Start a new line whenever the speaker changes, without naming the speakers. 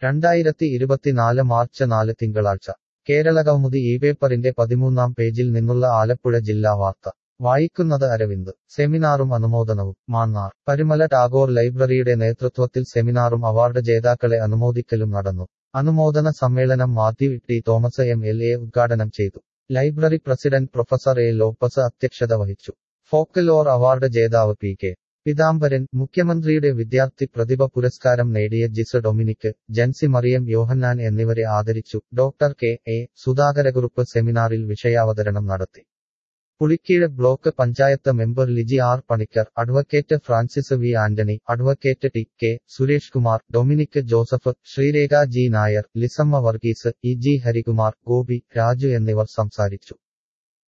രണ്ടായിരത്തി ഇരുപത്തിനാല് മാർച്ച് നാല് തിങ്കളാഴ്ച കേരളകൗമുദി ഈ പേപ്പറിന്റെ പതിമൂന്നാം പേജിൽ നിന്നുള്ള ആലപ്പുഴ ജില്ലാ വാർത്ത വായിക്കുന്നത് അരവിന്ദ് സെമിനാറും അനുമോദനവും മാന്നാർ പരുമല ടാഗോർ ലൈബ്രറിയുടെ നേതൃത്വത്തിൽ സെമിനാറും അവാർഡ് ജേതാക്കളെ അനുമോദിക്കലും നടന്നു അനുമോദന സമ്മേളനം Mathew T Thomas M L A ഉദ്ഘാടനം ചെയ്തു library president professor A Lopez അധ്യക്ഷത വഹിച്ചു ഫോക്കലോർ അവാർഡ് ജേതാവ് പി കെ പിതാംബരൻ മുഖ്യമന്ത്രിയുടെ വിദ്യാർത്ഥി പ്രതിഭ പുരസ്കാരം നേടിയ ജിസ് ഡൊമിനിക് ജൻസി മറിയം യോഹന്നാൻ എന്നിവരെ ആദരിച്ചു ഡോക്ടർ കെ എ സുധാകരകുറുപ്പ് സെമിനാറിൽ വിഷയാവതരണം നടത്തി Pulikeezh block panchayat member Liji R Panicker advocate Francis V Antony advocate T K Suresh Kumar Dominic Joseph Sreerekha G Nair Lissamma Varghese E G Harikumar Gopi Raju എന്നിവർ സംസാരിച്ചു